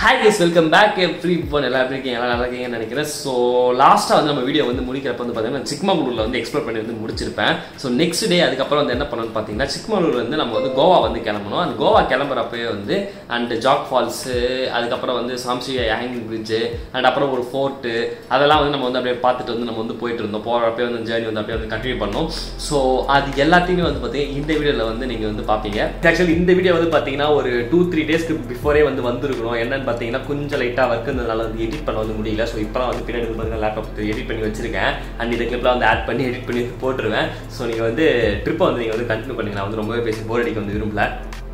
Hi guys welcome back everyone எல்லாம் எப்படி இருக்கீங்க எல்லாம் நல்லா இருக்கீங்கன்னு நினைக்கிறேன் ஸோ லாஸ்ட்டாக வந்து நம்ம வீடியோ வந்து முடிக்கிறப்ப வந்து பார்த்தீங்கன்னா சிக்மங்களூரில் வந்து எக்ஸ்ப்ளோர் பண்ணி வந்து முடிச்சிருப்பேன் ஸோ நெக்ஸ்ட் டே அதுக்கப்புறம் வந்து என்ன பண்ணணும்னு பார்த்தீங்கன்னா சிக்மங்களூர் வந்து நம்ம வந்து கோவா வந்து கிளம்பணும் அந்த கோவா கிளம்புறப்பவே வந்து அண்ட் ஜாக் ஃபால்ஸு அதுக்கப்புறம் வந்து சாம்சி ஹேங்கிங் பிரிட்ஜு அண்ட் அப்புறம் ஒரு ஃபோர்ட்டு அதெல்லாம் வந்து நம்ம வந்து அப்படியே பார்த்துட்டு வந்து நம்ம வந்து போயிட்டு இருந்தோம் போகிறப்பே வந்து ஜேர்னி வந்து அப்படியே வந்து கண்டினியூ பண்ணோம் ஸோ அது எல்லாத்தையுமே வந்து பார்த்தீங்கன்னா இந்த வீடியோவில் வந்து நீங்கள் வந்து பார்ப்பீங்க ஆக்சுவலி இந்த வீடியோ வந்து பார்த்தீங்கன்னா ஒரு டூ த்ரீ டேஸ்க்கு பிஃபோரே வந்து வந்திருக்கணும் என்னன்னு பார்த்தீங்கன்னா கொஞ்சம் லைட்டாக ஒர்க் இருந்ததுனால வந்து எடிட் பண்ண வந்து முடியல ஸோ இப்போலாம் வந்து பின்னாடி வந்து பார்த்தீங்கன்னா லேப்டாப் எடிட் பண்ணி வச்சிருக்கேன் அண்ட் இந்த கிளிப்லாம் வந்து ஆட் பண்ணி எடிட் பண்ணி போட்டுருவேன் ஸோ நீங்கள் வந்து ட்ரிப்பை வந்து நீங்கள் வந்து கண்டினியூ பண்ணி நான் வந்து ரொம்பவே பேசி போர் அடிக்க வந்து விரும்பல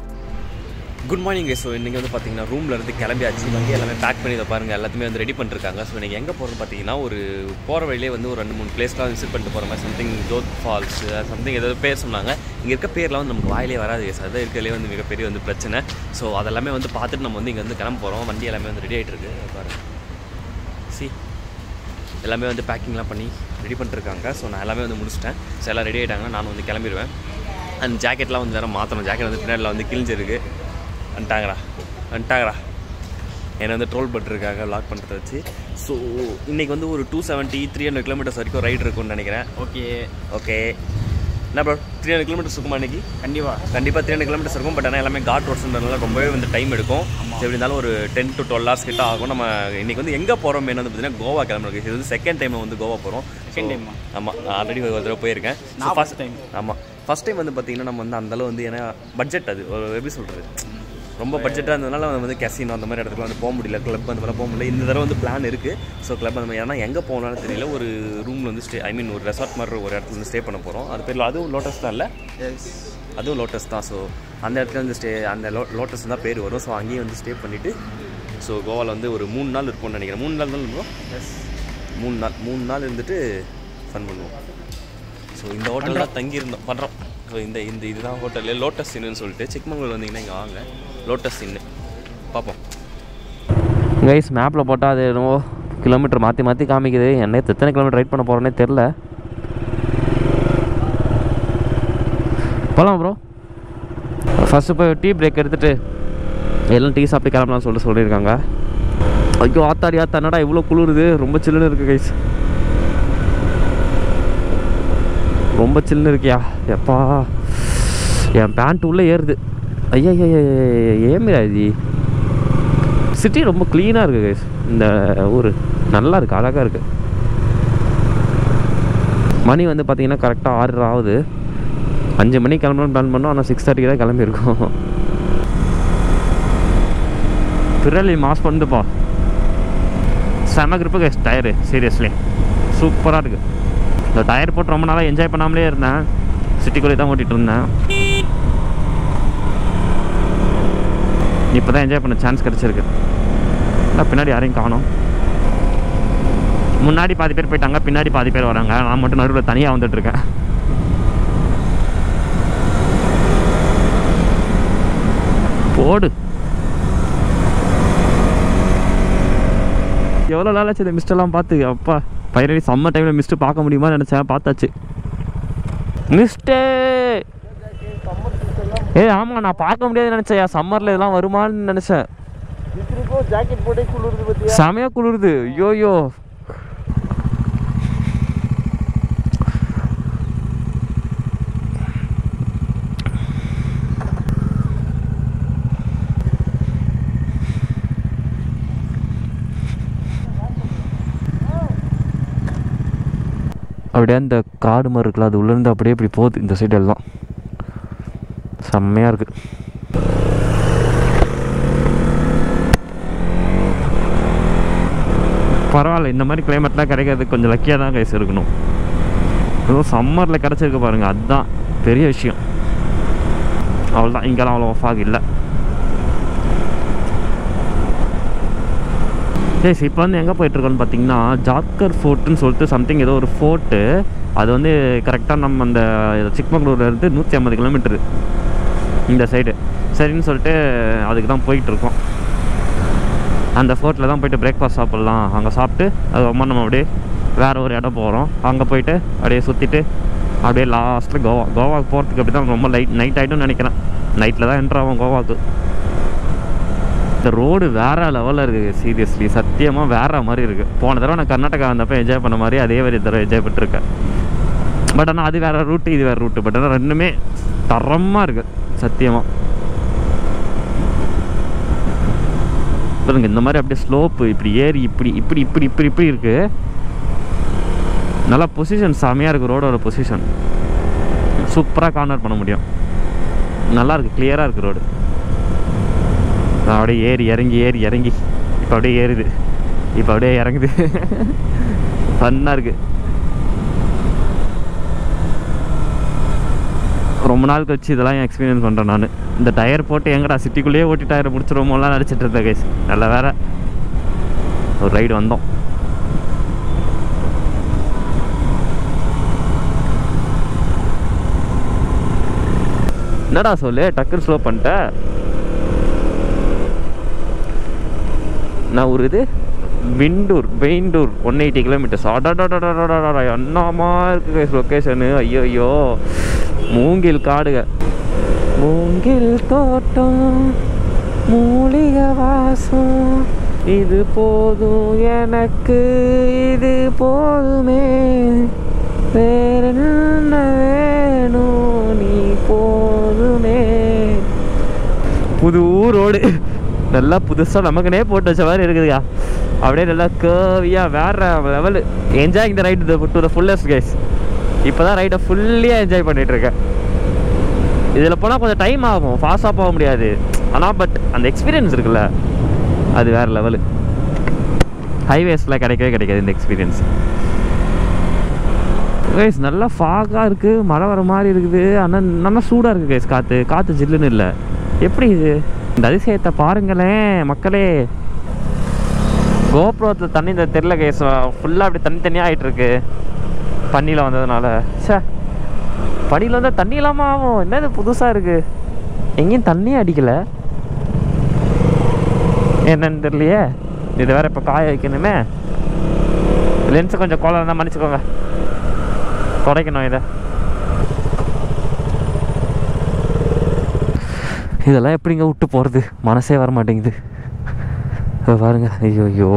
குட் மார்னிங் ஸோ இன்றைக்கி வந்து பார்த்தீங்கன்னா ரூமில் இருந்து கிளம்பியாச்சு வண்டி எல்லாமே பேக் பண்ணி இதை பாருங்கள் எல்லாத்தையுமே வந்து ரெடி பண்ணிருக்காங்க ஸோ நீங்கள் எங்கே போகிறோம்னு பார்த்தீங்கன்னா ஒரு போகிற வழியிலே வந்து ஒரு ரெண்டு மூணு பிளேஸ்லாம் விசிட் பண்ணிட்டு போகிற மாதிரி சம்திங் ஜோத் ஃபால்ஸ் சம்திங் ஏதாவது பேர் சொன்னாங்க இங்கே இருக்க பேர்லாம் வந்து நமக்கு வாயிலே வராது கேஸ் அதான் இருக்கிறதுலே வந்து மிகப்பெரிய வந்து பிரச்சனை ஸோ அதெல்லாமே வந்து பார்த்துட்டு நம்ம வந்து இங்கே வந்து கிளம்ப போகிறோம் வண்டி எல்லாமே வந்து ரெடி ஆகிட்டு இருக்கு அதை பாருங்க சி எல்லாமே வந்து பேக்கிங்லாம் பண்ணி ரெடி பண்ணிருக்காங்க ஸோ நான் எல்லாமே வந்து முடிச்சிட்டேன் ஸோ எல்லாம் ரெடி ஆகிட்டாங்கன்னா நான் வந்து கிளம்பிடுவேன் அண்ட் ஜாக்கெட்லாம் வந்து வேறு மாற்றணும் ஜாக்கெட் வந்து பின்னாடியில் வந்து கிழிஞ்சிருக்கு வந்துட்டாங்கடா வந்துட்டாங்கடா என்னை வந்து ட்ரோல் பண்ணிருக்காங்க லாக் பண்ணுறத வச்சு ஸோ இன்றைக்கி வந்து ஒரு two seventy three hundred kilometres வரைக்கும் ரைடு இருக்கும்னு நினைக்கிறேன் ஓகே ஓகே என்ன ப்ரோ த்ரீ ஹண்ட்ரட் கிலோமீட்டர்ஸ் இருக்குமா இன்னைக்கு கண்டிப்பா கண்டிப்பாக த்ரீ ஹண்ட்ரட் கிலோமீட்டர்ஸ் இருக்கும் பட் ஆனால் எல்லாமே காட் ரோட்ஸ்ன்றதுனால ரொம்பவே வந்து டைம் எடுக்கும் ஸோ எப்படி இருந்தாலும் ஒரு டென் டு டுவெல் ஹவர்ஸ் கிட்ட ஆகும் நம்ம இன்றைக்கி வந்து எங்கே போகிறோம் என்ன வந்து பார்த்தீங்கன்னா கோவா கிளம்புறோம் இது வந்து செகண்ட் டைம் வந்து கோவா போகிறோம் Second time ஆ? ஆமாம் ஆல்ரெடி ஒரு தடவை போயிருக்கேன் நான் ஃபஸ்ட் first time. ஆமாம் ஃபஸ்ட் டைம் வந்து பார்த்தீங்கன்னா நம்ம வந்து அந்தளவு வந்து ஏன்னா பட்ஜெட் அது ஒரு எப்படி சொல்கிறது ரொம்ப பட்ஜெட்டாக இருந்ததுனால நம்ம வந்து கசினோ அந்த மாதிரி இடத்துக்கு வந்து போக முடியல கிளப் அந்த மாதிரிலாம் போக முடியல இந்த தடவை வந்து பிளான் இருக்குது ஸோ கிளப் அந்த மாதிரி ஏன்னா எங்கே போகணும்னு தெரியல ஒரு ரூமில் வந்து ஸ்டே ஐ மீன் ஒரு ரெசார்ட் மாதிரி ஒரு இடத்துல வந்து ஸ்டே பண்ண போகிறோம் அது பேர் அதுவும் லோட்டஸ் தான் இல்லை எஸ் அதுவும் லோட்டஸ் தான் ஸோ அந்த இடத்துல வந்து ஸ்டே அந்த லோ லோட்டஸ் தான் பேர் வரும் ஸோ அங்கேயே வந்து ஸ்டே பண்ணிவிட்டு ஸோ கோவாவில் வந்து ஒரு மூணு நாள் இருக்கும்னு நினைக்கிறேன் மூணு நாள் தான் இருக்கும் எஸ் மூணு நாள் மூணு நாள் இருந்துட்டு ஃபன் பண்ணுவோம் ஸோ இந்த ஹோட்டலில் தான் தங்கியிருந்தோம் பண்ணுறோம் ஸோ இந்த இந்த இதுதான் ஹோட்டலு லோட்டஸ் இன்னுன்னு சொல்லிட்டு சிக்மங்களூர் வந்தீங்கன்னா இங்கே வாங்க லோட்டஸ் இன்னு பார்ப்போம் கைஸ் மேப்பில் போட்டால் அது என்னவோ கிலோமீட்டர் மாற்றி மாற்றி காமிக்குது என்ன எத்தனை கிலோமீட்டர் ரைட் பண்ண போகிறேன்னே தெரில போகலாம் ப்ரோ ஃபஸ்ட்டு போய் டீ பிரேக் எடுத்துகிட்டு எல்லாம் டீ சாப்பிட்டு கிளம்பலாம்னு சொல்லிட்டு சொல்லியிருக்காங்க ஐயோ ஆத்தாடி ஆத்தா என்னடா இவ்வளோ குளிருது ரொம்ப சில்லுன்னு இருக்குது கைஸ் ரொம்ப சில்லுன்னு இருக்கியா எப்பா என் பேண்ட் உள்ளே ஏறுது ஐயா ஐயா ஏமிரா இது சிட்டி ரொம்ப க்ளீனாக இருக்குது கைஸ் இந்த ஊர் நல்லா இருக்குது அழகாக இருக்குது மணி வந்து பார்த்தீங்கன்னா கரெக்டாக ஆறு ஆகுது அஞ்சு மணிக்கு கிளம்பணும்னு பிளான் பண்ணோம் ஆனால் சிக்ஸ் தேர்ட்டிக்கு தான் கிளம்பியிருக்கோம் பிறலி மாஸ் பண்ணுப்பா செம கிரிப்பு கைஸ் டயரு சீரியஸ்லி சூப்பராக இருக்குது இந்த டயர் போட்டு ரொம்ப நாளாக என்ஜாய் பண்ணாமலே இருந்தேன் சிட்டிக்குள்ளே தான் ஓட்டிகிட்டு இருந்தேன் இப்போ தான் என்ஜாய் பண்ண சான்ஸ் கிடச்சிருக்கு ஆனால் பின்னாடி யாரையும் காணோம் முன்னாடி பாதி பேர் போயிட்டாங்க பின்னாடி பாதி பேர் வராங்க நான் மட்டும் நடுவில் தனியாக வந்துட்டுருக்கேன் போடு எவ்வளோ நாளாச்சு இந்த மிஸ்டெல்லாம் பார்த்து அப்பா பயிரடி சம்மர் டைமில் மிஸ்ட்டு பார்க்க முடியுமா நினச்சேன் பார்த்தாச்சு மிஸ்டே ஏ ஆமாம் நான் பார்க்க முடியாதுன்னு நினச்சேன் சம்மரில் இதெல்லாம் வருமான்னு நினச்சேன் ஜாக்கெட் போட்டே குளிருது பத்தியா செமையாக குளிருது ஐயோயோ அப்படியே அந்த காடு மாதிரி இருக்குல்ல அது உள்ளேருந்து அப்படியே இப்படி போகுது இந்த சைடு எல்லாம் செம்மையாக இருக்குது பரவாயில்ல இந்த மாதிரி கிளைமேட்லாம் கிடைக்கிறது கொஞ்சம் லக்கியாக தான் கைஸ் இருக்கணும் அதுவும் சம்மரில் கிடச்சிருக்கு பாருங்கள் அதுதான் பெரிய விஷயம் அவ்வளோதான் இங்கெல்லாம் அவ்வளோ ஃபாக் இல்லை ஏஸ் இப்போ வந்து எங்கே போயிட்டுருக்கோன்னு பார்த்தீங்கன்னா ஜாக்கர் ஃபோர்ட்டுன்னு சொல்லிட்டு சம்திங் ஏதோ ஒரு ஃபோர்ட்டு அது வந்து கரெக்டாக நம்ம அந்த சிக்மங்களூர்லேருந்து நூற்றி ஐம்பது கிலோமீட்டரு இந்த சைடு சரின்னு சொல்லிட்டு அதுக்கு தான் போயிட்டுருக்கோம் அந்த ஃபோர்ட்டில் தான் போயிட்டு பிரேக்ஃபாஸ்ட் சாப்பிட்லாம் அங்கே சாப்பிட்டு அதுக்கப்புறமா நம்ம அப்படியே வேறு ஒரு இடம் போகிறோம் அங்கே போயிட்டு அப்படியே சுற்றிட்டு அப்படியே லாஸ்ட்டில் கோவா கோவாக்கு போகிறதுக்கு அப்படி தான் ரொம்ப லைட் நைட் ஆகிடும்னு நினைக்கிறேன் நைட்டில் தான் என்ட்ரு ஆகும் கோவாக்கு இந்த ரோடு வேற லெவலில் இருக்குது சீரியஸ்லி சத்தியமாக வேற மாதிரி இருக்குது போன தடவை நான் கர்நாடகா வந்தப்போ என்ஜாய் பண்ண மாதிரி அதே மாதிரி இந்த தடவை என்ஜாய் பண்ணிருக்கேன் பட் ஆனால் அது வேற ரூட்டு இது வேற ரூட்டு பட் ஆனால் ரெண்டுமே தரமாக இருக்கு சத்தியமாக பாருங்க இந்த மாதிரி அப்படியே ஸ்லோப்பு இப்படி ஏறி இப்படி இப்படி இப்படி இப்படி இப்படி இருக்கு நல்லா பொசிஷன் செமையாக இருக்குது ரோடோட பொசிஷன் சூப்பராக கார்னர் பண்ண முடியும் நல்லா இருக்கு கிளியராக இருக்குது ரோடு அப்படியே ஏறி இறங்கி ஏறி இறங்கி இப்போ அப்படியே ஏறுது இப்போ அப்படியே இறங்குது ஃபன்னாக இருக்கு ரொம்ப நாள் கழிச்சு இதெல்லாம் எக்ஸ்பீரியன்ஸ் பண்ணுறேன் நான் இந்த டயர் போட்டு எங்கடா சிட்டிக்குள்ளேயே ஓட்டி டயரை முடிச்சிருவோமோலாம் நினச்சிட்டு இருந்தேன் கைஸ் நல்ல வேற ஒரு ரைடு வந்தோம் என்னடா சொல்லு டக்குன்னு ஸ்லோ பண்ணிட்ட நான் ஒரு இது விண்டூர் வெயிண்டூர் ஒன் எயிட்டி கிலோமீட்டர்ஸ் அடடடடடடடா என்னமா இருக்கு லொக்கேஷனு ஐயோ ஐயோ மூங்கில் காடுக மூங்கில் தோட்டம் மூலிகை வாசம் இது போதும் எனக்கு இது போதுமே வேற என்ன வேணும் நீ போதுமே புது ரோடு நல்லா புதுசாக நமக்குனே போட்டு வச்ச மாதிரி இருக்குதுயா அப்படியே நல்லா கேர்வியாக வேற லெவலு என்ஜாய் இந்த ride to the fullest guys இப்போ தான் ரைடை ஃபுல்லியாக என்ஜாய் பண்ணிட்டு இருக்கேன் இதில் போனால் கொஞ்சம் டைம் ஆகும் ஃபாஸ்ட்டாக போக முடியாது ஆனால் பட் அந்த எக்ஸ்பீரியன்ஸ் இருக்குல்ல அது வேறு லெவலு ஹைவேஸில் கிடைக்கவே கிடைக்காது இந்த எக்ஸ்பீரியன்ஸ் கைஸ் நல்லா ஃபாகாக இருக்குது மழை வர மாதிரி இருக்குது ஆனால் நல்லா சூடாக இருக்குது கைஸ் காற்று காற்று ஜில்லுன்னு இல்லை எப்படி இது இந்த அதிசயத்தை பாருங்களேன் மக்களே கோபுரத்தில் தண்ணி இந்த தெரியல கைஸ் ஃபுல்லாக அப்படி தண்ணி தனியாக ஆகிட்டு இருக்கு பனியில் வந்ததுனால சே பனியில் வந்தால் தண்ணி இல்லாமல் ஆகும் என்னது புதுசாக இருக்குது எங்கேயும் தண்ணி அடிக்கலை என்னன்னு தெரியலையே இது வேற இப்போ காய வைக்கணுமே லென்ஸு கொஞ்சம் கோலம் இருந்தால் மன்னிச்சுக்கோங்க குறைக்கணும் இதை இதெல்லாம் எப்படிங்க விட்டு போகிறது மனசே வர மாட்டேங்குது இதோ பாருங்க ஐயோ ஐயோ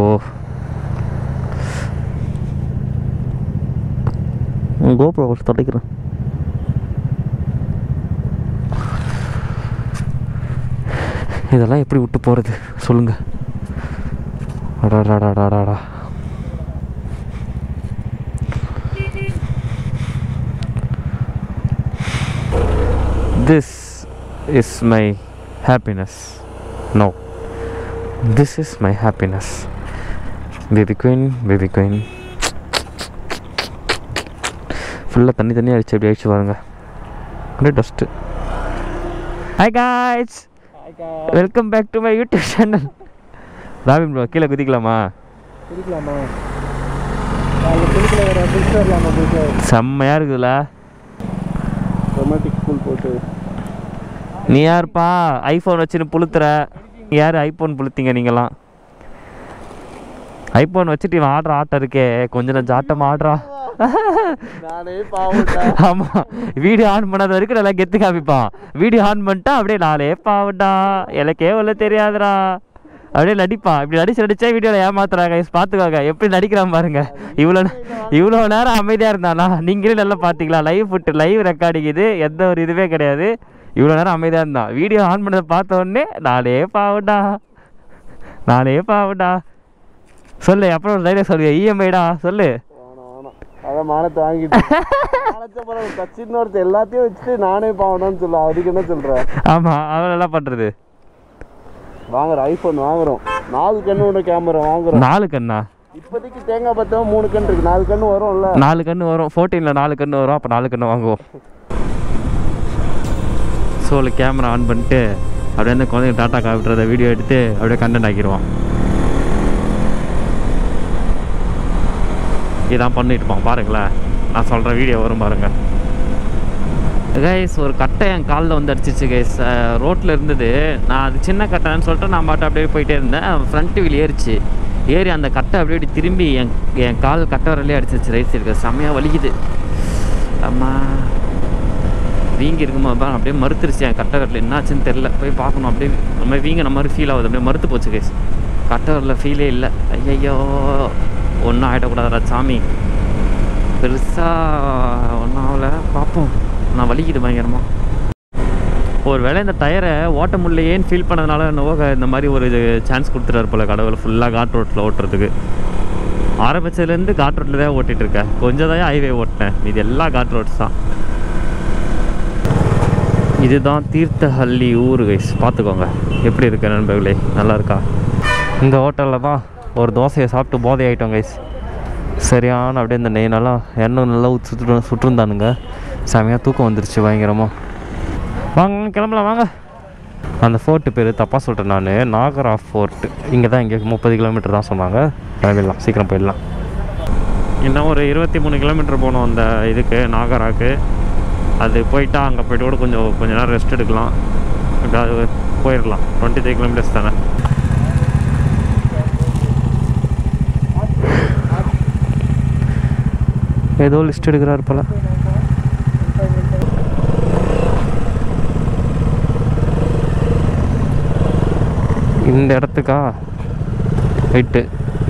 கோப்ரோ தொடக்கிறேன் இதெல்லாம் எப்படி விட்டு போகிறது சொல்லுங்க அடாடாடாடாடா This is my happiness. No. This is my happiness. Baby queen, baby queen. ஃபுல்லாக தண்ணி தண்ணி அடிச்சு அப்படி அடிச்சு பாருங்க அப்படியே dust hi guys welcome back to my YouTube channel Robin bro கீழே குதிக்கலாமா குடிக்கலாமா நாலு குளிக்கல வர குளிச்சு வரலாமா போயிட்டு செம்மையாக இருக்குதுல்ல ரொமாட்டிக் ஸ்கூல் போட்டு நீ யாருப்பா ஐஃபோன் வச்சுன்னு புளுத்துற யார் ஐஃபோன் புளுத்தீங்க நீங்களாம் ஐஃபோன் வச்சுட்டு இவன் ஆடுற ஆட்டம் இருக்கே கொஞ்ச நேரம் ஆட்டம் ஆடுறா நானே பாவட்டா ஆமாம் வீடியோ ஆன் பண்ணாத வரைக்கும் நல்லா கெத்து காமிப்பான் வீடியோ ஆன் பண்ணிட்டா அப்படியே நாளே பாவட்டா எனக்கே ஒன்றும் தெரியாதுடா அப்படியே நடிப்பான் இப்படி நடிச்சு நடிச்சா வீடியோவில் ஏமாத்துறாங்க பார்த்துக்கோங்க எப்படி நடிக்கிறான் பாருங்க இவ்வளோ இவ்வளோ நேரம் அமைதியாக இருந்தானா நீங்களே நல்லா பார்த்தீங்களா லைவ் ஃபுட்டு லைவ் ரெக்கார்டிங் இது எந்த ஒரு இதுவே கிடையாது இவ்வளோ நேரம் அமைதியாக இருந்தான் வீடியோ ஆன் பண்ணதை பார்த்த உடனே நாளே பாவட்டா நாளே பாவட்டா சொல்லு அப்புறம் ஒரு டைலாக் சொல்லுங்க இஎம்ஐடா சொல்லு வேணாம் வேணாம் அதான் மானத்தை வாங்கிட்டு மானத்தை பரவாயில்ல கட்சின்னு ஒருத்தர் எல்லாத்தையும் வச்சுட்டு நானே பாவணும்னு சொல்ல அதுக்கு என்ன சொல்கிறேன் ஆமாம் அவன் என்ன பண்ணுறது வாங்குறோம் ஐஃபோன் வாங்குறோம் நாலு கண்ணு ஒன்று கேமரா வாங்குறோம் நாலு கண்ணா இப்போதைக்கு தேங்காய் பத்தவன் மூணு கண் இருக்கு நாலு கண்ணு வரும்ல நாலு கன்று வரும் ஃபோர்டீனில் நாலு கன்று வரும் அப்போ நாலு கன்று வாங்குவோம் ஸோ கேமரா ஆன் பண்ணிட்டு அப்படியே அந்த குழந்தைங்க டாட்டா காப்பிட்றத வீடியோ எடுத்து அப்படியே கண்டென்ட் ஆக்கிடுவான் இதான் பண்ணிட்டு இருப்பான் பாருங்களேன் நான் சொல்கிற வீடியோ வரும் பாருங்க கைஸ் ஒரு கட்டை என் காலில் வந்து அடிச்சிச்சு கைஸ் ரோட்டில் இருந்தது நான் அது சின்ன கட்டைன்னு சொல்லிட்டு நான் பாட்டு அப்படியே போயிட்டே இருந்தேன் ஃப்ரண்ட் வீல் ஏறிச்சு ஏறி அந்த கட்டை அப்படியே இப்படி திரும்பி என் என் கால் கட்டை வரலே அடிச்சிருச்சு ரைட் சைடு செம்மையாக வலிக்குது அம்மா வீங்கி இருக்குமா அதான் அப்படியே மறுத்துருச்சு என் கட்டகட்டில் என்னாச்சுன்னு தெரில போய் பார்க்கணும் அப்படியே நம்ம வீங்கின மாதிரி ஃபீல் ஆகுது அப்படியே மறுத்து போச்சு கைஸ் கட்டகட்டில் ஃபீலே இல்லை ஐயையோ ஒன்றும் ஆகிடக்கூடாதுடா சாமி பெருசாக ஒன்றும் ஆகல பார்ப்போம் நான் வலிக்குது பயங்கரமாக ஒரு வேளை இந்த டயரை ஓட்ட முடியலையேன்னு ஃபீல் பண்ணதுனால என்னவோ க- இந்த மாதிரி ஒரு சான்ஸ் கொடுத்துட்டாரு போல கடவுள் ஃபுல்லாக காட் ரோட்டில் ஓட்டுறதுக்கு ஆரம்பிச்சதுலேருந்து காட் ரோட்டில் தான் ஓட்டிகிட்டு இருக்கேன் கொஞ்சம் தான் ஹைவே ஓட்டினேன் இது எல்லாம் காட் ரோட்ஸ் தான் இதுதான் தீர்த்தஹள்ளி ஊர் கைஸ் பார்த்துக்கோங்க எப்படி இருக்கு நண்பர்களே நல்லா இருக்கா இந்த ஹோட்டலில் தான் ஒரு தோசையை சாப்பிட்டு போதை ஆகிட்டோம் கைஸ் சரியான அப்படியே இந்த நெய்னெல்லாம் எண்ணெய் நல்லா ஊத்தி சுற்று சுற்றுந்தானுங்க செமையாக தூக்கம் வந்துருச்சு பயங்கரமாக வாங்க கிளம்பலாம் வாங்க அந்த ஃபோர்ட்டு பேர் தப்பாக சொல்கிறேன் நான் நாகரா ஃபோர்ட் இங்கே தான் இங்கே முப்பது கிலோமீட்டர் தான் சொன்னாங்க கிளம்பிடலாம் சீக்கிரம் போயிடலாம் இன்னும் ஒரு இருபத்தி மூணு கிலோமீட்டர் போகணும் அந்த இதுக்கு நாகராக்கு அது போயிட்டா அங்கே போயிட்டு கூட கொஞ்சம் கொஞ்ச நேரம் ரெஸ்ட் எடுக்கலாம் எப்படியாவது போயிடலாம் டுவெண்ட்டி த்ரீ கிலோமீட்டர்ஸ் தானே ஏதோ லிஸ்ட் எடுக்கிறாரு போல இந்த இடத்துக்கா ரைட்டு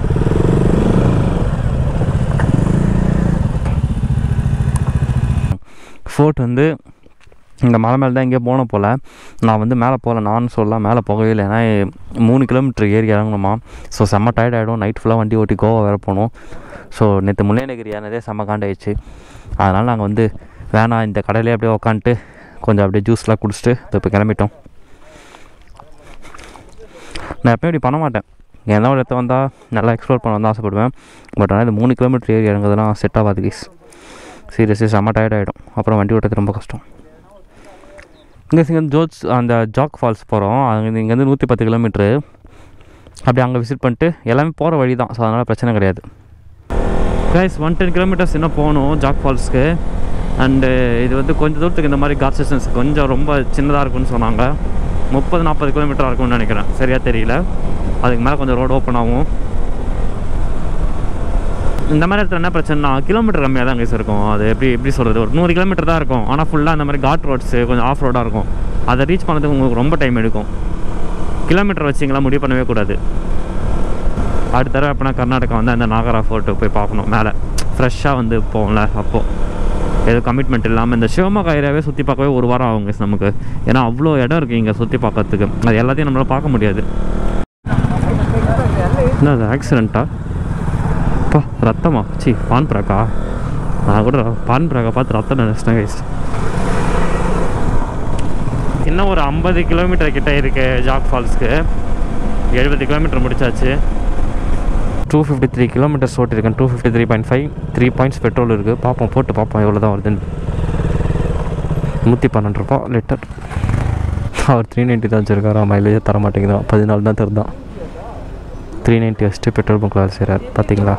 ஃபோர்ட் வந்து இந்த மலை மேலே தான் எங்கேயோ போன போல் நான் வந்து மேலே போகல நான் சொல்ல மேலே போகவே இல்லை ஏன்னா மூணு கிலோமீட்டர் ஏறி இறங்கணுமா ஸோ செம்ம டயர்ட் ஆகிடும் நைட் ஃபுல்லாக வண்டி ஓட்டி கோவா வேறு போகணும் ஸோ நேற்று முல்லைநகிரி ஏறினதே செம்ம காண்டாயிடுச்சு அதனால் நாங்கள் வந்து வேணாம் இந்த கடையிலே அப்படியே உக்காந்துட்டு கொஞ்சம் அப்படியே ஜூஸ்லாம் குடிச்சிட்டு இப்போ கிளம்பிட்டோம் நான் எப்பயும் இப்படி பண்ண மாட்டேன் எந்த ஒரு இடத்த வந்தால் நல்லா எக்ஸ்ப்ளோர் பண்ண வந்து ஆசைப்படுவேன் பட் ஆனால் இந்த மூணு கிலோமீட்டர் ஏறி இறங்குறதுலாம் செட் ஆகாது கீஸ் சீரியஸ்லி செம்ம டயர்ட் ஆகிடும் அப்புறம் வண்டி ஓட்டுறது ரொம்ப கஷ்டம் இங்கே இங்கே ஜோட்ஸ் அந்த ஜாக் ஃபால்ஸ் போகிறோம் அங்கே இங்கேருந்து நூற்றி பத்து கிலோமீட்ரு அப்படி அங்கே விசிட் பண்ணிட்டு எல்லாமே போகிற வழி தான் ஸோ அதனால் பிரச்சனை கிடையாது கைஸ் ஒன் டென் கிலோமீட்டர்ஸ் இன்னும் போகணும் ஜாக் ஃபால்ஸ்க்கு அண்டு இது வந்து கொஞ்சம் தூரத்துக்கு இந்த மாதிரி காட் செஷன்ஸ் கொஞ்சம் ரொம்ப சின்னதாக இருக்கும்னு சொன்னாங்க முப்பது நாற்பது கிலோமீட்டர் இருக்கும்னு நினைக்கிறேன் சரியாக தெரியல அதுக்கு மேலே கொஞ்சம் ரோடு ஓப்பன் ஆகும் இந்த மாதிரி இடத்துல என்ன பிரச்சனைனா கிலோமீட்டர் கம்மியாக தான் கைஸ் இருக்கும் அது எப்படி எப்படி சொல்கிறது ஒரு நூறு கிலோமீட்டர் தான் இருக்கும் ஆனால் ஃபுல்லாக அந்த மாதிரி காட் ரோட்ஸு கொஞ்சம் ஆஃப் ரோடாக இருக்கும் அதை ரீச் பண்ணதுக்கு உங்களுக்கு ரொம்ப டைம் எடுக்கும் கிலோமீட்டர் வச்சிங்களா முடிவு பண்ணவே கூடாது அடுத்த தடவை எப்போனா கர்நாடகா வந்து அந்த நாகரா ஃபோர்ட்டு போய் பார்க்கணும் மேலே ஃப்ரெஷ்ஷாக வந்து போகல அப்போது எதுவும் கமிட்மெண்ட் இல்லாமல் இந்த சிவமொகா ஏரியாவே சுற்றி பார்க்கவே ஒரு வாரம் ஆகும் guys நமக்கு ஏன்னா அவ்வளோ இடம் இருக்குது இங்கே சுற்றி பார்க்கறதுக்கு அது எல்லாத்தையும் நம்மளால் பார்க்க முடியாது என்ன அது ஆக்சிடெண்ட்டா அப்பா ரத்தமா சி பான் பிராக்கா நான் கூட பான் பிராக்கா பார்த்து ரத்தம் நினச்சிட்டேன் கைஸ் இன்னும் ஒரு ஐம்பது கிலோமீட்டர் கிட்ட இருக்கு ஜாக் ஃபால்ஸ்க்கு எழுபது கிலோமீட்டர் முடிச்சாச்சு டூ ஃபிஃப்டி த்ரீ கிலோமீட்டர்ஸ் ஓட்டிருக்கேன் two fifty three point five three points petrol இருக்குது பார்ப்போம் போட்டு பார்ப்போம் எவ்வளோ தான் வருதுன்னு நூற்றி பன்னெண்டு ரூபா லிட்டர் அவர் த்ரீ நைன்ட்டி தான் வச்சுருக்காரா மைலேஜே தர மாட்டேங்குதான் பதினாலு தான் தருதான் த்ரீ நைன்ட்டி வச்சுட்டு பெட்ரோல் பங்க்கில் வேலை செய்கிறார் பார்த்தீங்களா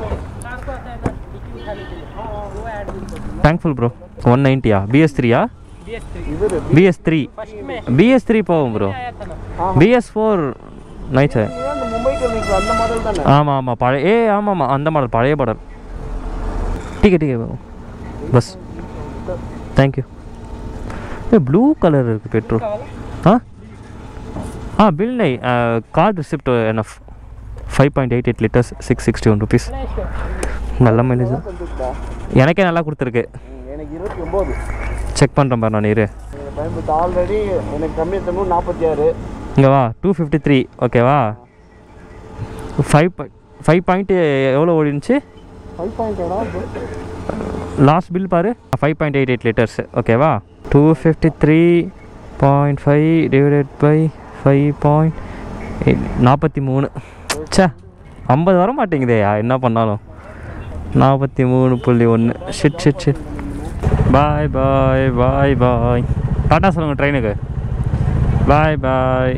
தேங்க்ஃபுல் ப்ரோ ஒன் நைன்ட்டியா பிஎஸ் த்ரீயா இவரு பிஎஸ் த்ரீ பிஎஸ் த்ரீ போகும் bro BS four night sir ஏன் அந்த மும்பை கிளினிக்ல அந்த மாடல் தானே ஆமாம் ஆமாம் பழைய ஏ ஆமாம் ஆமாம் அந்த மாடல் பழைய மாடல் ठीक है ठीक है बस थैंक यू ये ब्लू कलर है पेट्रोल हाँ हाँ बिल नहीं card receipt enough five point eight eight litres six sixty one rupees நல்ல மைலேஜ் தான் வந்துருக்கா எனக்கே நல்லா கொடுத்துருக்கு எனக்கு இருபத்தி ஒம்பது செக் பண்ணுறேன் பாரு நான் நீர் பயன்படுத்த ஆல்ரெடி எனக்கு கம்மி எத்தனும் நாற்பத்தி ஆறு இங்கே வா டூ ஃபிஃப்டி த்ரீ ஓகேவா ஃபைவ் ஃபைவ் பாயிண்ட் எவ்வளோ ஓடிச்சு ஃபைவ் பாயிண்ட் லாஸ்ட் பில் பாரு five point eight eight litres ஓகேவா two fifty three point five divided by five point eight நாற்பத்தி மூணு ச்சே ஐம்பது வர மாட்டேங்குதேயா என்ன பண்ணாலும் நாற்பத்தி மூணு புள்ளி ஒன்று shit shit shit bye bye bye bye டாட்டா சொல்லுங்கள் ட்ரெயினுக்கு பாய் பாய்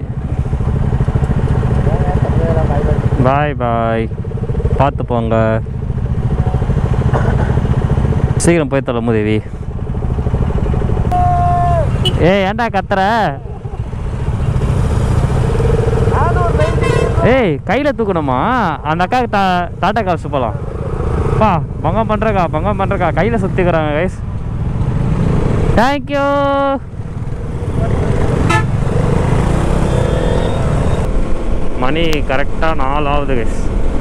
பாய் பாய் பார்த்து போங்க சீக்கிரம் போய் தொலை முதேவி ஏய் ஏன்டா கத்துற ஏய் கையில் தூக்கணுமா அந்த அக்காவுக்கு டா டாட்டா காசு போகலாம் பா பங்கம் பண்ணுறக்கா பங்கம் பண்ணுறக்கா கையில் சுற்றிக்கிறாங்க கைஸ் தேங்க்யூ மணி கரெக்டாக நாலாவது guys.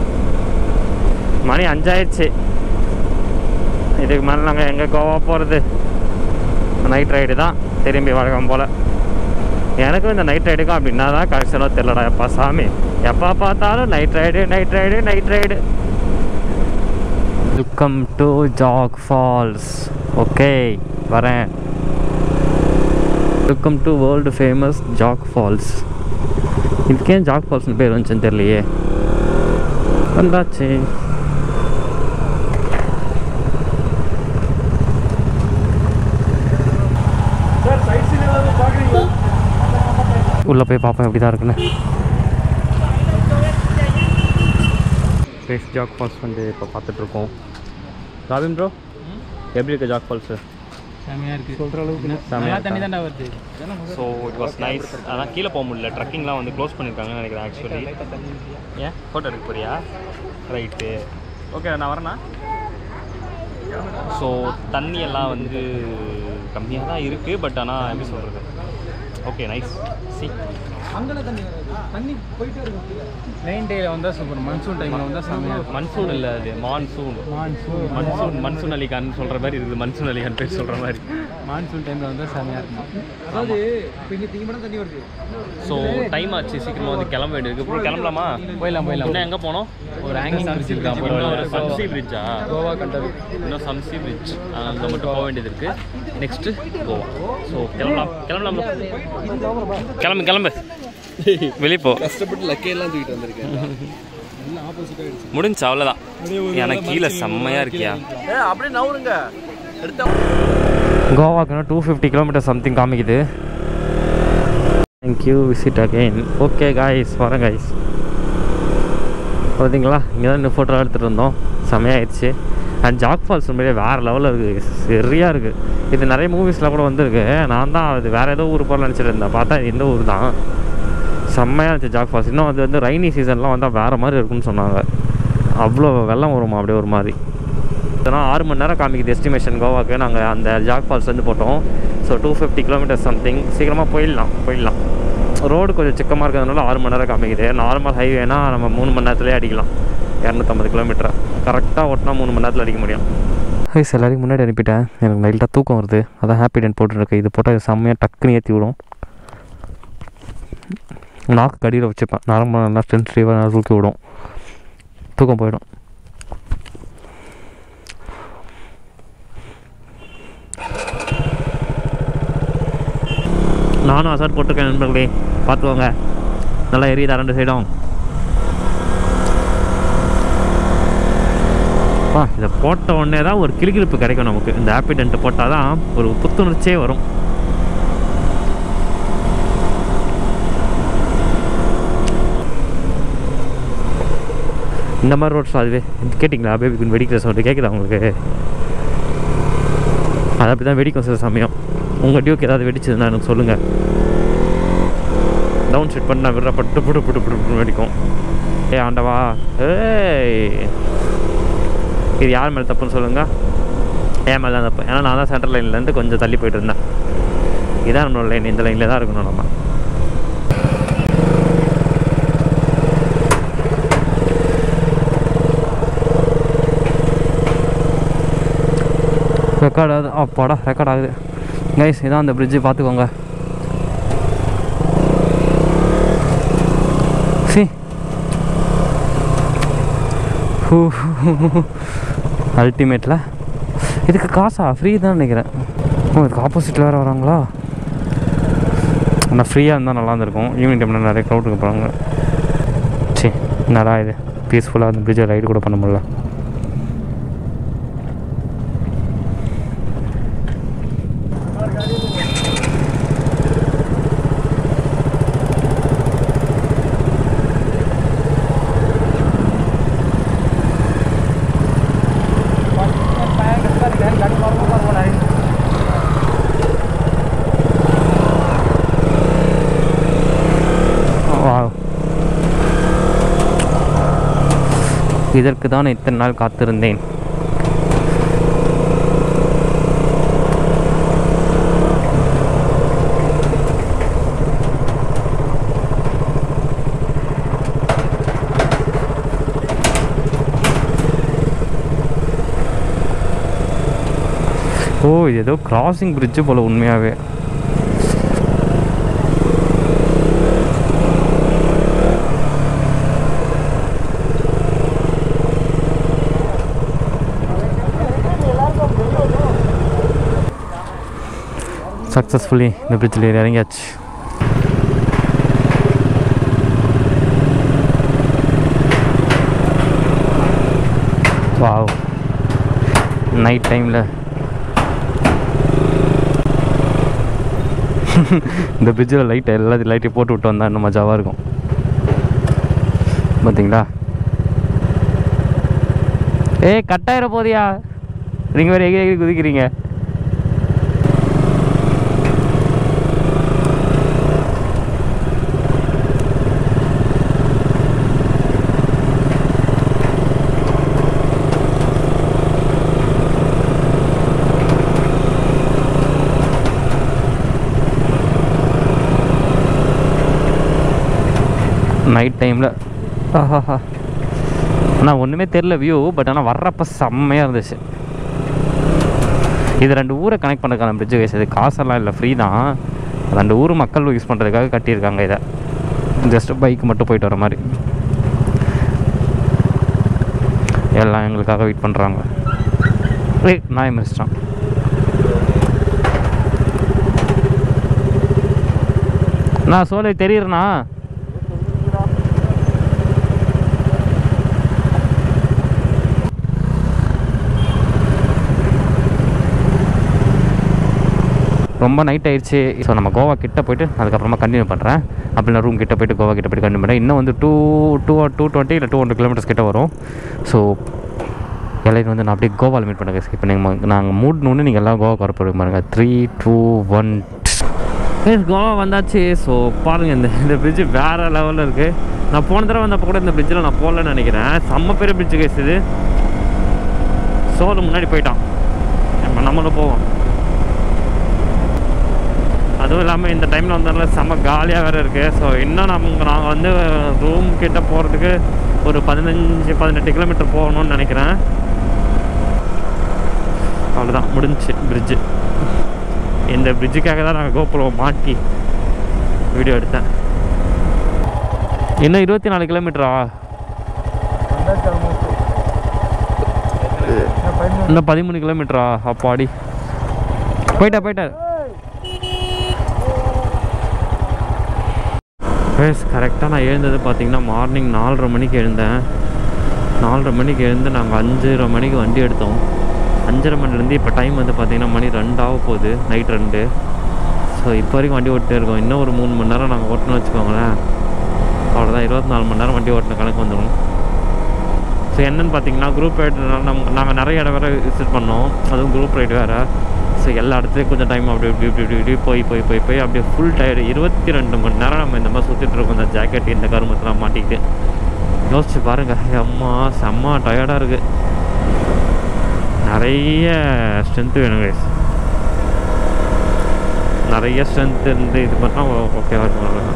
மணி அஞ்சாயிடுச்சு இதுக்கு மேலே நாங்கள் எங்கே கோவா போகிறது நைட் ரைடு தான் திரும்பி வழக்கம் போல் எனக்கும் இந்த நைட் ரைடுக்கும் அப்படின்னா தான் கனெக்ஷனோ தெரிலடா எப்பா சாமி எப்போ பார்த்தாலும் night ride night ride night ride welcome to Jog falls okay வரேன் welcome to world famous Jog falls இதுக்கே ஜாக் ஃபால்ஸ்னு பேர் வந்துச்சுன்னு தெரியலையே வந்தாச்சு உள்ளே போய் பார்ப்போம் எப்படி தான் இருக்குன்னு ஃபேஸ் ஜாக் ஃபால்ஸ் வந்து இப்போ பார்த்துட்ருக்கோம் ராபின் ப்ரோ எப்படி இருக்கு ஜாக் ஃபால்ஸு செமையா இருக்கு சொல்ற அளவுக்கு நல்லா தண்ணி தான்டா வருது ஸோ இட் வாஸ் நைஸ் அதான் கீழே போக முடியல ட்ரக்கிங்லாம் வந்து க்ளோஸ் பண்ணியிருக்காங்கன்னு நினைக்கிறேன் ஆக்சுவலி ஏன் ஃபோட்டோ எடுக்க போறியா ரைட்டு ஓகே நான் வரேண்ணா ஸோ தண்ணி எல்லாம் வந்து கம்மியாக தான் இருக்குது பட் ஆனால் எப்படி சொல்கிறது ஓகே நைஸ் சி அங்கெல்லாம் தண்ணி வராது தண்ணி போயிட்டே இருக்கும் ரெயின் டேல வந்தா சூப்பர் மன்சூன் டைம்ல வந்தா செமையா இருக்கும் மன்சூன் இல்லை அது monsoon monsoon monsoon Mansoor Alikhan சொல்கிற மாதிரி இருக்குது மன்சூன் அலிகான் பேர் சொல்கிற மாதிரி மான்சூன் டைம்ல வந்தா செமையா இருக்கும் அதாவது இப்போ இங்க தீங்க தண்ணி வருது ஸோ டைம் ஆச்சு சீக்கிரமாக வந்து கிளம்ப வேண்டியிருக்கு அப்புறம் கிளம்பலாமா போயிடலாம் போயிடலாம் இன்னும் எங்கே போனோம் ஒரு ஹேங்கிங் பிரிட்ஜ் இருக்கா இன்னும் ஒரு சம்சி பிரிட்ஜா கோவா கண்டது இன்னும் சம்சி பிரிட்ஜ் அங்கே மட்டும் போக வேண்டியது இருக்கு நெக்ஸ்ட்டு கோவா ஸோ கிளம்பலாம் கிளம்பலாம் கிளம்பு கிளம்பு வெளியே போ கஷ்டப்பட்டு லக்கையெல்லாம் தூக்கிட்டு வந்திருக்கேன் முடிஞ்சு அவ்வளோதான் எனக்கு கீழே செம்மையாக இருக்கியா ஏ அப்படியே நவருங்க எடுத்த கோவாக்குன்னா டூ ஃபிஃப்டி கிலோமீட்டர் சம்திங் காமிக்குது thank you visit again okay guys வரேன் காய்ஸ் பார்த்தீங்களா இங்கே தான் இந்த ஃபோட்டோ எடுத்துகிட்டு இருந்தோம் செமையாயிடுச்சு அண்ட் ஜாக் ஃபால்ஸ் உண்மையிலே வேறு லெவலில் இருக்குது சரியாக இருக்குது இது நிறைய மூவிஸில் கூட வந்திருக்கு நான் தான் அது வேறு ஏதோ ஊர் போகல நினச்சிட்டு இருந்தேன் பார்த்தா இது இந்த ஊர் தான் செம்மையாக இருந்துச்சு ஜாக் ஃபால்ஸ் இன்னும் அது வந்து ரைனி சீசன்லாம் வந்தால் வேறு மாதிரி இருக்கும்னு சொன்னாங்க அவ்வளோ வெள்ளம் வருமா அப்படியே ஒரு மாதிரி இதெல்லாம் ஆறு மணி நேரம் காமிக்குது எஸ்டிமேஷன் கோவாக்கு நாங்கள் அந்த ஜாக் ஃபால்ஸ் வந்து போட்டோம் so two fifty kilometres something சீக்கிரமாக போயிடலாம் போயிடலாம் ரோடு கொஞ்சம் சிக்கமாக இருக்கிறதுனால ஆறு மணி நேரம் காமிக்குது நார்மல் ஹைவேனா நம்ம மூணு மணி நேரத்துலேயே அடிக்கலாம் இரநூத்தம்பது கிலோமீட்டர் கரெக்டாக ஓட்டினா மூணு மணி நேரத்தில் அடிக்க முடியும் ஹைஸ் எல்லாரையும் முன்னாடி அனுப்பிட்டேன் எனக்கு லைட்டாக தூக்கம் வருது அதான் ஹாப்பி டென் போட்டுருக்கு இது போட்டால் செம்மையாக டக்குன்னு ஏற்றி விடும் நாக்கு கடியில் வச்சுப்பேன் நார்மல் நல்லா சென்சிட்டிவாக தூக்கி விடும் தூக்கம் போயிடும் நானும் அசாட் போட்டிருக்கேன் நண்பர்களே பார்த்துக்கோங்க நல்லா எரியுதா ரெண்டு சைடும் வா இதை போட்ட உடனே தான் ஒரு கிளுகிழுப்பு கிடைக்கும் நமக்கு இந்த ஆப்பிடென்ட் போட்டால் தான் ஒரு புத்துணர்ச்சியே வரும் இந்த மாதிரி ரோட்ஸ் அதுவே கேட்டிங்களா பேபி குன் வெடிக்கிற சவுண்டு கேட்குதா உங்களுக்கு அது அப்படி தான் வெடிக்கும் சில சமயம் உங்கள் டியூக் ஏதாவது வெடிச்சதுன்னா எனக்கு சொல்லுங்கள் டவுன் ஷீட் பண்ணி நான் விடுற பட்டு புடு புடு புடு புடு வெடிக்கும் ஏ ஆண்டவா ஏய் இது யார் மேலே தப்புன்னு சொல்லுங்கள் ஏன் மேலே தான் தப்பு ஏன்னா நான் தான் சென்ட்ரல் லைன்லேருந்து கொஞ்சம் தள்ளி போயிட்டு இருந்தேன் இதான் நம்மளோட லைன் இந்த லைனில் தான் இருக்கணும் நம்ம ரெக்கார்ட் ஆகுது அப்பாடா ரெக்கார்ட் ஆகுது கைஸ் இதான் அந்த பிரிட்ஜு பார்த்துக்கோங்க சி அல்டிமேட்டில் இதுக்கு காசா ஃப்ரீ தான் நினைக்கிறேன் ஓ இதுக்கு ஆப்போசிட்டில் வேறு வராங்களா ஆனால் ஃப்ரீயாக இருந்தால் நல்லா இருந்திருக்கும் ஈவினிங் டைமில் நிறைய க்ரௌட் இருக்க போகிறாங்க சரி நல்லா இது பீஸ்ஃபுல்லாக அந்த பிரிட்ஜை ரைடு கூட பண்ண முடியல Wow. இதற்கு தான் இத்தனை நாள் காத்திருந்தேன் ஓ இது ஏதோ கிராசிங் பிரிட்ஜு போல் உண்மையாகவே சக்ஸஸ்ஃபுல்லி இந்த பிரிட்ஜில் ஏறி இறங்கியாச்சு வாவ் நைட் டைமில் இந்த பிரிட்ஜில் லைட்டை எல்லாத்தையும் லைட்டையும் போட்டு விட்டு வந்தால் இன்னும் மஜாவாக இருக்கும் பார்த்தீங்களா ஏய் கட்டாயிர போதியா நீங்கள் வேறு எகிரி எகிரி குதிக்கிறீங்க நைட் டைமில் ஆஹாஹா ஆனால் ஒன்றுமே தெரில வியூ பட் ஆனால் வர்றப்ப செம்மையாக இருந்துச்சு இது ரெண்டு ஊரை கனெக்ட் பண்ணுறதுக்கான பிரிட்ஜு கைஸ் இது காசெல்லாம் இல்லை ஃப்ரீ தான் ரெண்டு ஊர் மக்கள் யூஸ் பண்ணுறதுக்காக கட்டியிருக்காங்க இதை ஜஸ்ட் பைக் மட்டும் போயிட்டு வர மாதிரி எல்லாம் எங்களுக்காக வெயிட் பண்ணுறாங்க ஏய் நாய் மிரிச்சிட்டான் நான் சோலை தெரியுறேண்ணா ரொம்ப நைட் ஆயிடுச்சு ஸோ நம்ம கோவா கிட்ட போயிட்டு அதுக்கப்புறமா கண்டினியூ பண்ணுறேன் அப்படி நான் ரூம் கிட்ட போயிட்டு கோவா கிட்ட போயிட்டு கண்டினியூ பண்ணுறேன் இன்னும் வந்து டூ டூ டூ டுவெண்ட்டி இல்லை டூ ஹண்ட்ரட் கிலோமீட்டர்ஸ் கிட்ட வரும் ஸோ எல்லாரும் வந்து நான் அப்படியே கோவாவில் மீட் பண்ணுங்க இப்போ நீங்கள் நாங்கள் மூடணுன்னு நீங்கள் எல்லாம் கோவா வர போகிறீங்க பாருங்க த்ரீ டூ ஒன் கோவா வந்தாச்சு ஸோ பாருங்கள் இந்த இந்த பிரிட்ஜு வேறு லெவலில் இருக்குது நான் போன தடவை வந்தப்போ கூட இந்த பிரிட்ஜில் நான் போகலன்னு நினைக்கிறேன் செம்ம பெரிய பிரிட்ஜு கேஸ் இது சோலு முன்னாடி போயிட்டான் நம்ம நம்மளும் போவோம் அதுவும் இல்லாமல் இந்த டைமில் வந்தால செம்ம காலியாக வேறு இருக்குது ஸோ இன்னும் நமக்கு நாங்கள் வந்து ரூம் கிட்ட போகிறதுக்கு ஒரு பதினஞ்சு பதினெட்டு கிலோமீட்டர் போகணும்னு நினைக்கிறேன் அவ்வளோதான் முடிஞ்சுச்சு பிரிட்ஜு இந்த பிரிட்ஜுக்காக தான் நாங்கள் கோபுரோ மாட்டி வீடியோ எடுத்தேன் இன்னும் இருபத்தி நாலு கிலோமீட்டரா இன்னும் பதிமூணு கிலோமீட்டரா அப்பாடி போயிட்டா போயிட்டா பேஸ் கரெக்டாக நான் எழுந்தது பார்த்தீங்கன்னா மார்னிங் நாலரை மணிக்கு எழுந்தேன் நாலரை மணிக்கு எழுந்து நாங்கள் அஞ்சரை மணிக்கு வண்டி எடுத்தோம் அஞ்சரை மணிலேருந்து இப்போ டைம் வந்து பார்த்தீங்கன்னா மணி ரெண்டாக போகுது நைட் ரெண்டு ஸோ இப்போ வரைக்கும் வண்டி ஓட்டிட்டே இருக்கோம் இன்னும் ஒரு மூணு மணி நேரம் நாங்கள் ஓட்டணும்னு வச்சுக்கோங்களேன் அவ்வளோதான் இருபத்தி நாலு மணி நேரம் வண்டி ஓட்டின கணக்கு வந்துடும் ஸோ என்னன்னு பார்த்தீங்கன்னா குரூப் ரைடு நம்ம நாங்கள் நிறைய இடம் வேறு விசிட் பண்ணோம் அதுவும் குரூப் ரைடு வேறு ஸோ எல்லா இடத்துலையும் கொஞ்சம் டைம் அப்படி இப்படி இப்படி இப்படி இப்படி போய் போய் போய் போய் அப்படியே ஃபுல் டயர்டு இருபத்தி ரெண்டு மணி நேரம் நம்ம இந்த மாதிரி சுற்றிட்டு இருக்கோம் இந்த ஜாக்கெட் இந்த கருமத்தெலாம் மாட்டிக்கிட்டு யோசிச்சு பாருங்க அம்மா செம்ம டயர்டாக இருக்குது நிறைய ஸ்ட்ரென்த்து வேணும் guys. நிறைய ஸ்ட்ரென்த் இருந்து இது பண்ணால் ஓகேவா இருக்கும் அவ்வளவுதான்.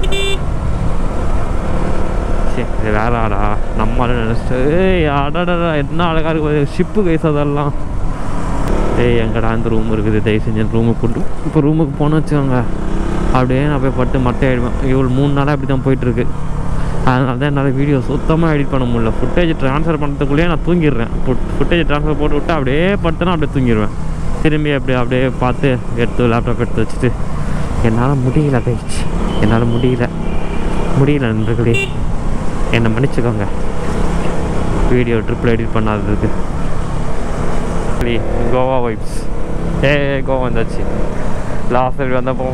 சரி இது வேற ஆடா நம்ம ஆளு நினச்சிட்டு ஏய் அடடா என்ன அழகாக இருக்கு ஷிப்பு கைஸ் அதெல்லாம் ஏய் எங்கடா இந்த ரூம் இருக்குது தயவு செஞ்சு ரூமுக்கு போட்டு இப்போ ரூமுக்கு போனோன்னு வச்சுக்கோங்க அப்படியே நான் போய் பட்டு மட்டை ஆகிடுவேன் இவ்வளோ மூணு நாளாக அப்படி தான் போயிட்டுருக்கு அதனால தான் என்னால் வீடியோ சுத்தமாக எடிட் பண்ண முடியல ஃபுட்டேஜ் ட்ரான்ஸ்ஃபர் பண்ணுறதுக்குள்ளேயே நான் தூங்கிடுறேன் ஃபுட்டேஜ் ட்ரான்ஸ்ஃபர் போட்டு விட்டு அப்படியே படுத்தனா அப்படியே தூங்கிடுவேன் திரும்பி அப்படியே அப்படியே பார்த்து எடுத்து லேப்டாப் எடுத்து வச்சுட்டு என்னால் முடியல கைச்சு என்னால் முடியல முடியல நண்பர்களே என்னை மன்னிச்சுக்கோங்க வீடியோ ட்ரிப்பில் எடிட் பண்ணாததுக்கு சரி, கோவா வைப்ஸ் ஏ கோவா வந்தாச்சு லாஸ்ட் சைடு வந்தப்போ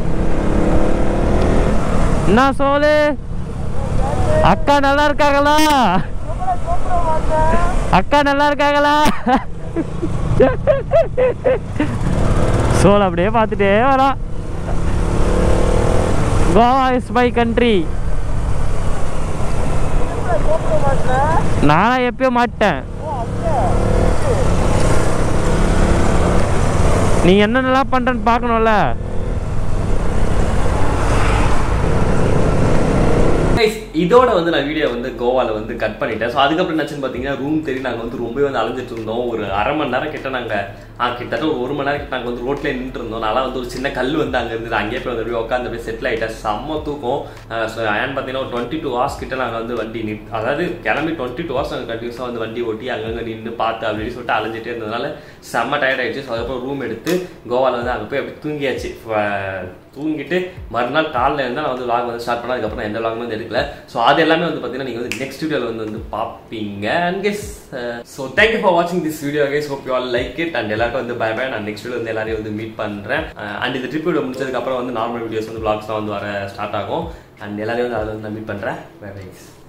என்ன சோலு அக்கா நல்லா இருக்காங்களா அக்கா நல்லா இருக்காங்களா சோல் அப்படியே பார்த்துட்டே வரான் கோவா இஸ் மை கண்ட்ரி நானா எப்பயோ மாட்டேன் நீ என்னென்னலாம் பண்றேன்னு பார்க்கணும்ல Guys, இதோட வந்து நான் வீடியோ வந்து கோவால வந்து கட் பண்ணிட்டேன் ஸோ அதுக்கப்புறம் என்னாச்சுன்னு பார்த்தீங்கன்னா ரூம் தேடி நாங்கள் வந்து ரொம்பவே வந்து அலைஞ்சிட்டு இருந்தோம் ஒரு அரை மணி நேரம் கிட்ட நாங்கள் ஆ கிட்டத்தட்ட ஒரு ஒரு மணி நேரம் கிட்ட நாங்கள் வந்து ரோட்லேயே நின்று இருந்தோம் நல்லா வந்து ஒரு சின்ன கல் வந்து அங்கே இருந்தது அங்கேயே போய் வந்து போய் உட்காந்து போய் செட்டில் ஆகிட்டேன் செம்ம தூக்கம் ஸோ ஏன்னு பார்த்தீங்கன்னா ஒரு டுவெண்ட்டி டூ ஹவர்ஸ் கிட்ட நாங்கள் வந்து வண்டி நிற் அதாவது கிளம்பி டுவெண்ட்டி டூ ஹவர்ஸ் நாங்கள் கண்டினியூஸாக வந்து வண்டி ஓட்டி அங்கங்கே நின்று பார்த்து அப்படின்னு சொல்லிட்டு அலைஞ்சிட்டே இருந்ததுனால செம்ம டயர்ட் ஆயிடுச்சு ஸோ அதுக்கப்புறம் ரூம் எடுத்து கோவாவில் வந்து அங்கே போய் அப்படி தூங்கியாச்சு ஃப- தூங்கிட்டு மறுநாள் காலைல இருந்தால் நான் வந்து vlog வந்து ஸ்டார்ட் பண்ணேன் அதுக்கப்புறம் எந்த vlog வந்து எடுக்கல ஸோ அது எல்லாமே வந்து பார்த்தீங்கன்னா நீங்கள் வந்து நெக்ஸ்ட் வீடியோவில் வந்து வந்து பார்ப்பீங்க and guys so thank you for வாட்சிங் this video guys hope you all like it and எல்லாருக்கும் வந்து பை பை நான் நெக்ஸ்ட் வீடியோ வந்து எல்லாரையும் வந்து மீட் பண்ணுறேன் அண்ட் இந்த ட்ரிப் வீடியோ முடிச்சதுக்கப்புறம் வந்து நார்மல் வீடியோஸ் வந்து vlogs தான் வந்து வர ஸ்டார்ட் ஆகும் அண்ட் எல்லாரையும் வந்து அதில் வந்து நான் மீட் பண்ணுறேன் பை பை